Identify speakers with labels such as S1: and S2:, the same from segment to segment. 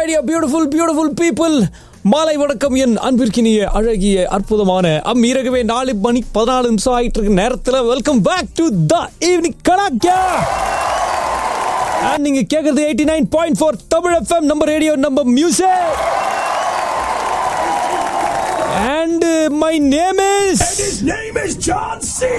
S1: My dear beautiful beautiful people மாலை வணக்கம் என் அன்பிற்கினிய அழகிய அற்புதமான அம்மீரகவே நாலு மணி பதினாலு நிமிஷம் ஆயிட்டு இருக்கு நேரத்தில் welcome back to the evening கலாக்கியா அண்ட் நீங்க கேக்குறது eighty nine point four Tamil FM நம்ம ரேடியோ நம்ம music and my name is
S2: His name is John C.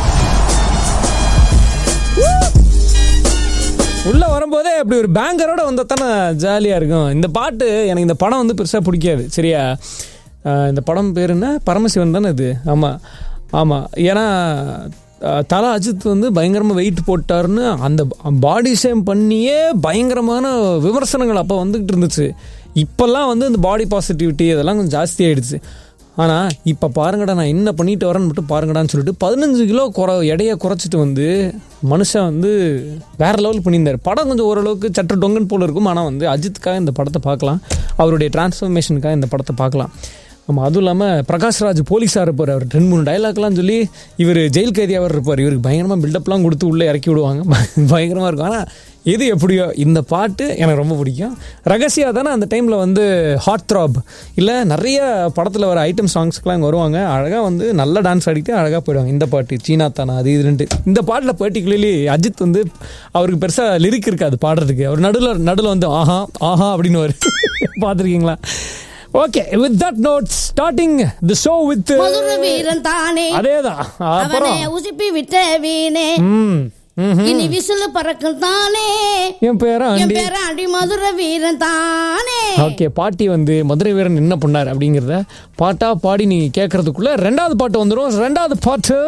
S1: உள்ள வரும்போதே அப்படி ஒரு பேங்கரோட வந்தா தானே ஜாலியாக இருக்கும் இந்த பாட்டு எனக்கு இந்த படம் வந்து பெருசாக பிடிக்காது சரியா அஹ் இந்த படம் பேர் என்ன பரமசிவன் தானே இது ஆமாம் ஆமாம் ஏன்னா அஹ் தல அஜித் வந்து பயங்கரமாக வெயிட் போட்டாருன்னு அந்த பாடி ஷேம் பண்ணியே பயங்கரமான விமர்சனங்கள் அப்போ வந்துக்கிட்டு இருந்துச்சு இப்போல்லாம் வந்து இந்த பாடி பாசிட்டிவிட்டி அதெல்லாம் கொஞ்சம் ஜாஸ்தி ஆயிடுச்சு ஆனால் இப்போ பாருங்கடா நான் என்ன பண்ணிட்டு வரேன்னு மட்டும் பாருங்கடான்னு சொல்லிட்டு பதினஞ்சு கிலோ குறை எடையை குறைச்சிட்டு வந்து மனுஷன் வந்து வேற லெவல் பண்ணியிருந்தார் படம் கொஞ்சம் ஓரளவுக்கு சற்று டொங்கன் போல இருக்கும் ஆனால் வந்து அஜித்துக்காக இந்த படத்தை பார்க்கலாம் அவருடைய டிரான்ஸ்ஃபர்மேஷனுக்காக இந்த படத்தை பார்க்கலாம் ஆமாம் அதுவும் இல்லாமல் பிரகாஷ்ராஜ் போலீஸாக இருப்பார் அவர் ரெண்டு மூணு டைலாக்லாம் சொல்லி இவர் ஜெயில் கைதியாக இருப்பார் இவருக்கு பயங்கரமாக பில்டப்லாம் கொடுத்து உள்ளே இறக்கி விடுவாங்க பயங்கரமாக இருக்கும் ஆனால் எது எப்படியோ இந்த பாட்டு எனக்கு ரொம்ப பிடிக்கும் ரகசியா தானே அந்த டைமில் வந்து ஹாட் த்ராப் இல்லை நிறைய படத்தில் வர ஐட்டம் சாங்ஸ்க்கெலாம் இங்கே வருவாங்க அழகாக வந்து நல்ல டான்ஸ் ஆடிட்டு அழகாக போயிடுவாங்க இந்த பாட்டு சீனா தானா அது இதுன்ட்டு இந்த பாட்டில் பர்டிகுலர்லி அஜித் வந்து அவருக்கு பெருசாக லிரிக் இருக்காது பாடுறதுக்கு அவர் நடுவில் நடுவில் வந்து ஆஹா ஆஹா அப்படின்னு வரு பார்த்துருக்கீங்களா okay with that note starting the show with
S3: Madura Veeran தானே
S1: அதேதான்
S3: அவனை
S1: அப்புறம்
S3: உசுப்பி விட்ட வீணே
S1: ம் ம்
S3: இனி விசிலு பறக்கும் தானே
S1: என் பேரா
S3: என்
S1: ஆண்டி
S3: பேர அடி மதுர வீரன் தானே
S1: ஓகே பாட்டி வந்து மதுரை வீரன் என்ன பண்ணார் அப்படிங்கிறத பாட்டா பாடி நீங்க கேட்கறதுக்குள்ள ரெண்டாவது பாட்டு வந்துடும் ரெண்டாவது பாட்டு